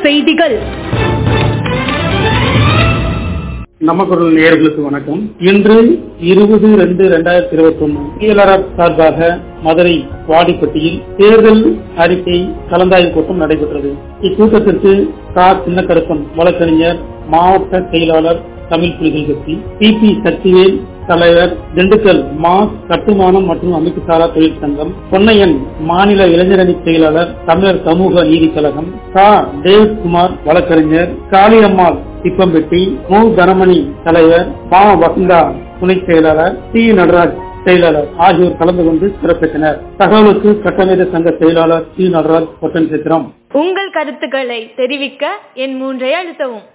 செய்திகள் நமக்குரல் நேயர்களுக்கு வணக்கம் இன்று இருபது ரெண்டு ரெண்டாயிரத்தி இருபத்தி ஒன்னு டிஎல்ஆர்எஃப் சார்பாக மதுரை வாடிப்பட்டியில் தேர்தல் அறிக்கை கலந்தாய்வு கூட்டம் நடைபெற்றது இக்கூட்டத்திற்கு கா சின்னக்கருப்பன் வழக்கறிஞர் மாவட்ட செயலாளர் தமிழ் புலிகள் கட்சி பி பி சக்திவேல் தலைவர் திண்டுக்கல் மாஸ் கட்டுமானம் மற்றும் அமைப்புசாரா தொழிற்சங்கம் பொன்னையன் மாநில இளைஞரணி செயலாளர் தமிழர் சமூக நீதி கழகம் கா தேவ்குமார் வழக்கறிஞர் காளியம்மாள் திப்பம்பெட்டி மு தனமணி தலைவர் மா வசந்தா துணை செயலாளர் டி நடராஜ் செயலாளர் ஆகியோர் கலந்து கொண்டு சிறப்பித்தனர் தகவலுக்கு சட்டமேத சங்க செயலாளர் டி நடராஜ் பொட்டன் சித்திரம் உங்கள் கருத்துக்களை தெரிவிக்க என் மூன்றை அழுத்தவும்